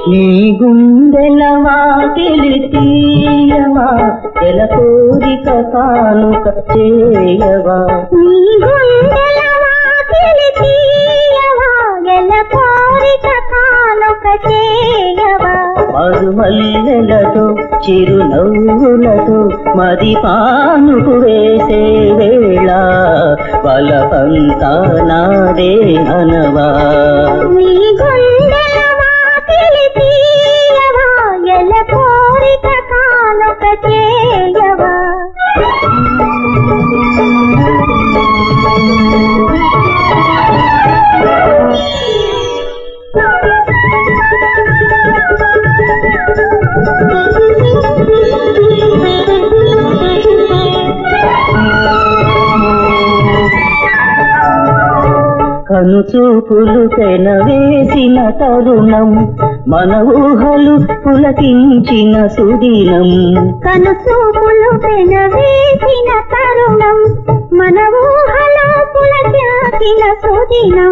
నీ గుండెల వాకిలి తీయవా ఎల కోరిక కానుక చేయవా నీ గుండెల వాకిలి తీయవా ఎల కోరిక కానుక చేయవా మరుమల్లెలతో చిరునవ్వులతో మది పానుకు వేసే వేళ బలపంతా నాదే అనవా నీ గుండెల వాకిలి తీయవా ఎల కోరిక కానుక చేయవా కనుచూపులు పెనవేసిన తరుణం మన ఊహలు పులకించిన సుదినం కనుసూపులు పెనవేసిన తరుణం మన ఊహలో పులకిన సుదినం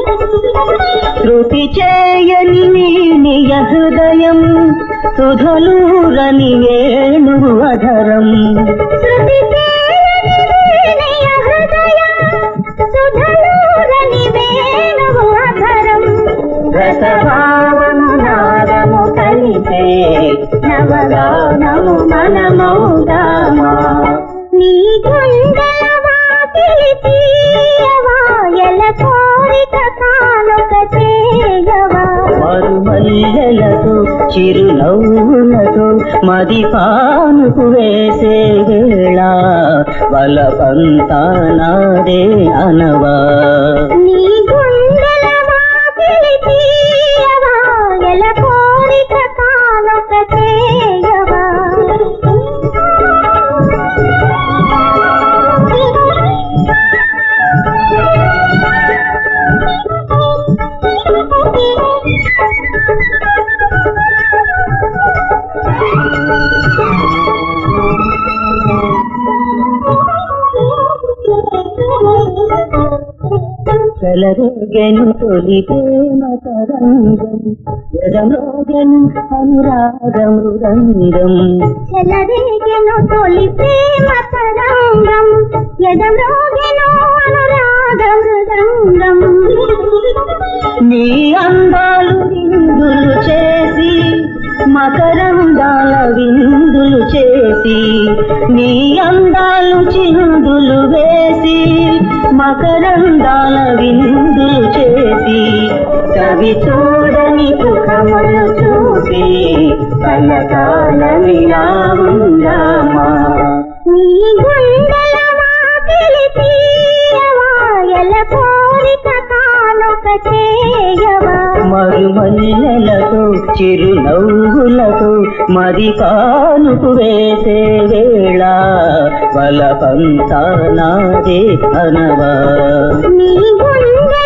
శృతి చేయని నీనియ హృదయం సుధలూరని వేణు అధరం శృతి చేయని వీణయ హృదయం సుధలూరని వేణువు అధరం రసభావము నాదము కలిసే నవగానము మనమౌదామా నీ గుండెల వాకిలి తీయవా ఎల కోరిక కానుక చేయవా మరుమల్లెలతో చిరునవ్వులతో మది పానుకు వేసే వేళ బలపంతా నాదే అనవా నీ గుండెల వాకిలి తీయవా ఎల కోరిక కానుక చేయవా చెలరేగెను తొలి ప్రేమ తరంగం ఎదమోగెను అనురాగ మృదంగం చెలరేగెను తొలి ప్రేమ తరంగం ఎదమ్రోగెను అనురాగ మృదంగం నీ అందాలు విందులు చేసి మకరందాల విందులు చేసి నీ అందాలు చిందులు వేసి మకరందాల విందులు చేసి కవి చూడని సుఖములు చూసి కలకాలమిలా ఉందామా నీ గుండెల వాకిలి తీయవా ఎల కోరిక కానుక చేయవా మరుమల్లెలతో చిరునవ్వులతో మరి కానుకు వేసే వేళ బలపంతా నాదే అనవా నీ గుండెల